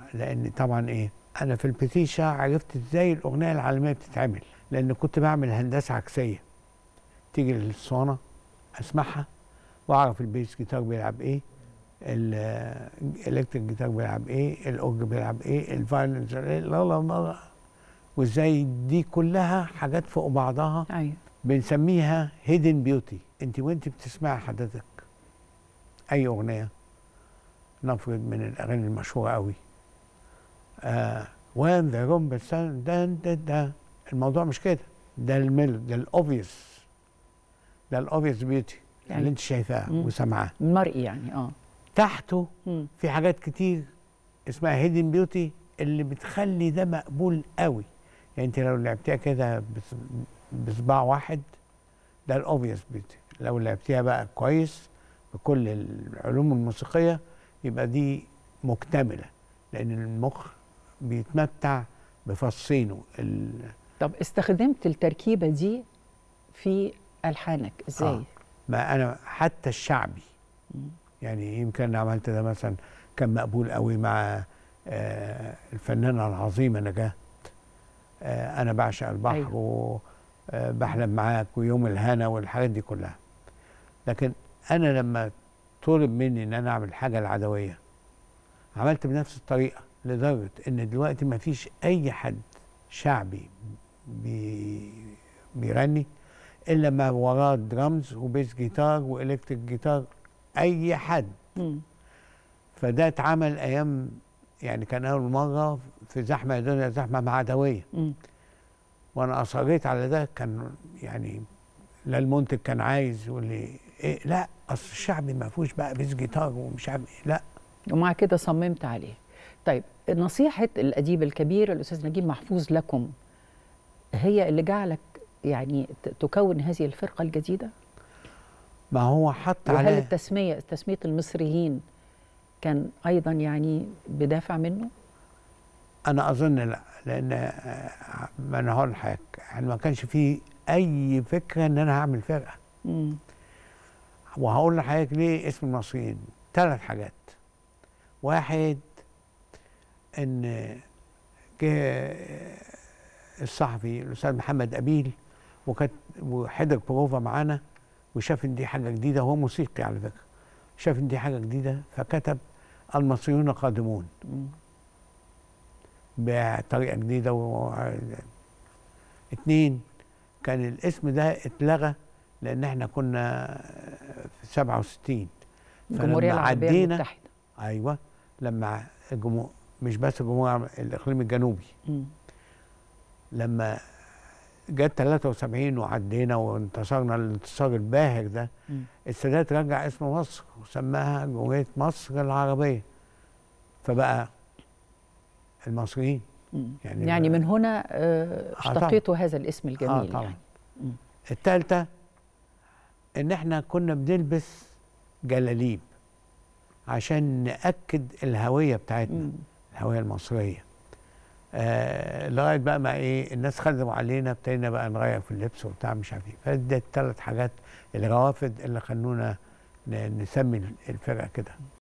لان طبعا ايه انا في البتيشة عرفت ازاي الاغنيه العالميه بتتعمل لان كنت بعمل هندسه عكسيه تيجي للصوانه اسمعها واعرف البيس جيتار بيلعب ايه الالكتريك جيتار بيلعب ايه الاورج بيلعب ايه الفايلنس لا لا لا وازاي دي كلها حاجات فوق بعضها ايوه بنسميها هيدن بيوتي انت وانت بتسمعي حضرتك اي اغنيه نفرض من الاغاني المشهوره قوي آه وين ذا روم دان دان دا الموضوع مش كده ده الميل ده الاوبفيوس ده الاوبفيوس بيوتي يعني- اللي انت شايفاه مم. وسامعاه المرئي يعني اه تحته مم. في حاجات كتير اسمها هيدن بيوتي اللي بتخلي ده مقبول قوي يعني انت لو لعبتيها كده بص- بصباع واحد ده الاوبفيوس بيوتي لو لعبتيها بقى كويس بكل العلوم الموسيقيه يبقى دي مكتمله لان المخ بيتمتع بفصينه ال- طب استخدمت التركيبه دي في الحانك ازاي آه. ما انا حتى الشعبي يعني يمكن انا عملت ده مثلا كان مقبول قوي مع آه الفنانه العظيمه نجاة آه انا بعشق البحر أيوة. وبحلم معاك ويوم الهنا والحاجات دي كلها لكن انا لما طلب مني ان انا اعمل حاجه العدويه عملت بنفس الطريقه لدرجه ان دلوقتي ما فيش اي حد شعبي بي بيغني الا ما وراه درامز وبيس جيتار والكتريك جيتار اي حد مم. فده اتعمل ايام يعني كان اول مره في زحمه يا دنيا زحمه مع عدويه مم. وانا اصريت على ده كان يعني لا المنتج كان عايز يقول لي إيه لا اصل الشعبي ما فيهوش بقى بيس جيتار ومش عارف إيه لا ومع كده صممت عليه طيب نصيحة الأديب الكبير الأستاذ نجيب محفوظ لكم هي اللي جعلك يعني ت- تكون هذه الفرقة الجديدة ما هو حط وهل عليه التسمية تسمية المصريين كان أيضا يعني بدافع منه انا اظن لا لان آه، ما انا هقول لحضرتك يعني ما كانش فيه اي فكره ان انا هعمل فرقه مم. وهقول لحضرتك ليه اسم المصريين ثلاث حاجات واحد ان جه الصحفي الاستاذ محمد قبيل وكانت وحضر بروفا معانا وشاف ان دي حاجه جديده هو موسيقي على فكره شاف ان دي حاجه جديده فكتب المصريون قادمون مم. بطريقه جديده و... اتنين كان الاسم ده اتلغى لان احنا كنا في 67 الجمهورية فلما العربية عدينا المتحدة ايوه لما الجمهور مش بس الجمهور العربي، الاقليم الجنوبي مم. لما جت 73 وعدينا وانتصرنا الانتصار الباهر ده مم. السادات رجع اسم مصر وسماها جمهوريه مصر العربيه فبقى المصريين مم. يعني يعني بقى- من هنا آه، طبعاً. اشتقيتوا هذا الاسم الجميل آه طبعا يعني مم. الثالثه ان احنا كنا بنلبس جلاليب عشان ناكد الهويه بتاعتنا مم. الهويه المصريه آه لغايه بقى ما ايه الناس خدموا علينا ابتدينا بقى نغير في اللبس وبتاع مش عارف ايه فدي الثلاث حاجات الروافد اللي خلونا ن- نسمي الفرقه كده